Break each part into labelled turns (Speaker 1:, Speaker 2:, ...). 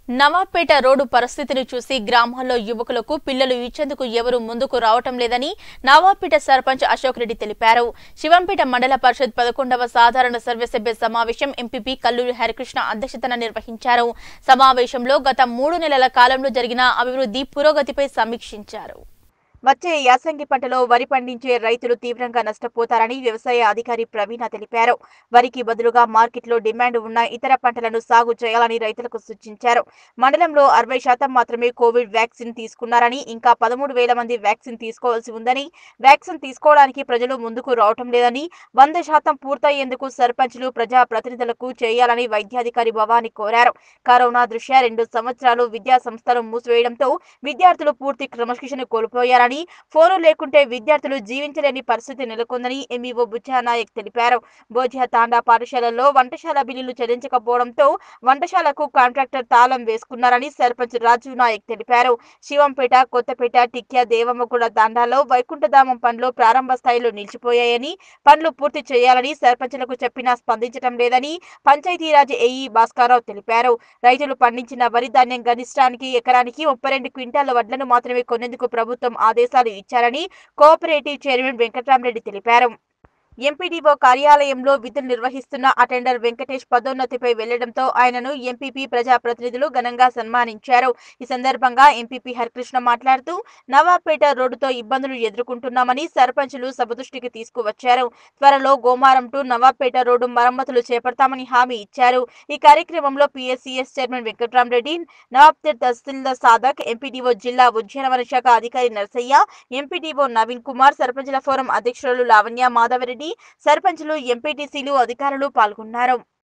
Speaker 1: Nawabpet road పరిస్థితిని చూసి గ్రామాల్లో యువకులకు పిల్లలు ఇచ్చేందుకు ఎవరూ ముందుకు రావటం లేదని నవాబ్పేట సర్పంచ్ అశోక్ రెడ్డి తెలిపారు శివంపేట మండల పరిషత్ పదకొండవ సాధారణ సర్వసభ్య సమావేశం ఎంపీపీ కల్లూరి హరికృష్ణ అధ్యక్షతన నిర్వహించారు సమావేశంలో గత మూడు నెలల కాలంలో జరిగిన అభివృద్ధి పురోగతిపై సమీక్షించారు వచ్చే యాసంగి పంటలో వరి పండించే రైతులు తీవ్రంగా నష్టపోతారని వ్యవసాయ అధికారి ప్రవీణ తెలిపారు వరికి బదులుగా మార్కెట్లో డిమాండ్ ఉన్న ఇతర పంటలను సాగు చేయాలని రైతులకు సూచించారు మండలంలో అరవై శాతం మాత్రమే కోవిడ్ వ్యాక్సిన్ తీసుకున్నారని ఇంకా పదమూడు వేల మంది వ్యాక్సిన్ తీసుకోవాల్సి ఉందని వ్యాక్సిన్ తీసుకోవడానికి ప్రజలు ముందుకు రావటం లేదని వంద శాతం పూర్తయ్యేందుకు సర్పంచ్లు ప్రజా ప్రతినిధులకు చేయాలని వైద్యాధికారి భవాని కోరారు కరోనా దృష్ట్యా రెండు సంవత్సరాలు విద్యా సంస్థలు మూసివేయడంతో విద్యార్థులు పూర్తి క్రమశిక్షణ కోల్పోయారని ఫోను లేకుంటే విద్యార్థులు జీవించలేని పరిస్థితి నెలకొందని ఎంఈఓ బుచ్చానాయక్ తెలిపారు బోధ్య తాండా పాఠశాలల్లో వంటశాల బిల్లులు చెల్లించకపోవడంతో వంటశాలకు కాంట్రాక్టర్ తాళం వేసుకున్నారని సర్పంచ్ రాజు నాయక్ తెలిపారు శివంపేట కొత్తపేట టిక్య దేవమ్మగూడ తాండాలో వైకుంఠధామం పనులు ప్రారంభ స్థాయిలో నిలిచిపోయాయని పనులు పూర్తి చేయాలని సర్పంచులకు చెప్పినా స్పందించడం లేదని పంచాయతీరాజ్ ఏఈ భాస్కరరావు తెలిపారు రైతులు పండించిన వరి ధాన్యం గరిష్టానికి ఎకరానికి ముప్పై రెండు క్వింటాల వడ్లను మాత్రమే కొనేందుకు ప్రభుత్వం ఆదేశాలు ఇచ్చారని కోఆపరేటివ్ చైర్మన్ వెంకట్రామరెడ్డి తెలిపారు ఎంపీడీఓ కార్యాలయంలో విధులు నిర్వహిస్తున్న అటెండర్ వెంకటేష్ పదోన్నతిపై వెళ్లడంతో ఆయనను ఎంపీపీ ప్రజాప్రతినిధులు ఘనంగా సన్మానించారు ఈ సందర్భంగా ఎంపీపీ హరికృష్ణ మాట్లాడుతూ నవాబ్పేట రోడ్డుతో ఇబ్బందులు ఎదుర్కొంటున్నామని సర్పంచులు సభదృష్టికి తీసుకువచ్చారు త్వరలో గోమారం టు నవాబ్పేట రోడ్డు మరమ్మతులు చేపడతామని హామీ ఇచ్చారు ఈ కార్యక్రమంలో PSCS chairman Venkatramareddy Nawabpet tahsildar Sadak MPDO జిల్లా ఉద్యానవన శాఖ అధికారి నరసయ్య ఎంపీడీఓ నవీన్ కుమార్ సర్పంచుల ఫోరం అధ్యక్షురాలు లావణ్య మాధవరెడ్డి సర్పంచులు ఎంపీటీసీలు అధికారులు పాల్గొన్నారు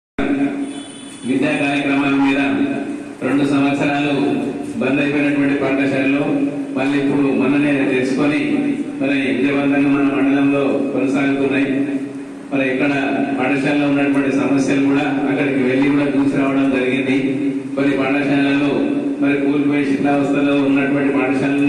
Speaker 2: విద్యా కార్యక్రమాల మీద రెండు సంవత్సరాలు బంద్ అయిపోయినటువంటి పాఠశాలలో మళ్ళీ ఇప్పుడు మొన్ననే తెచ్చుకొని మరి విజయవంతంగా మన మండలంలో కొనసాగుతున్నాయి మరి ఇక్కడ పాఠశాలలో ఉన్నటువంటి సమస్యలు కూడా అక్కడికి వెళ్ళి కూడా చూసి రావడం జరిగింది కొన్ని పాఠశాలలు మరి కూలిపోయి శిథిలావస్థలో ఉన్నటువంటి పాఠశాలలు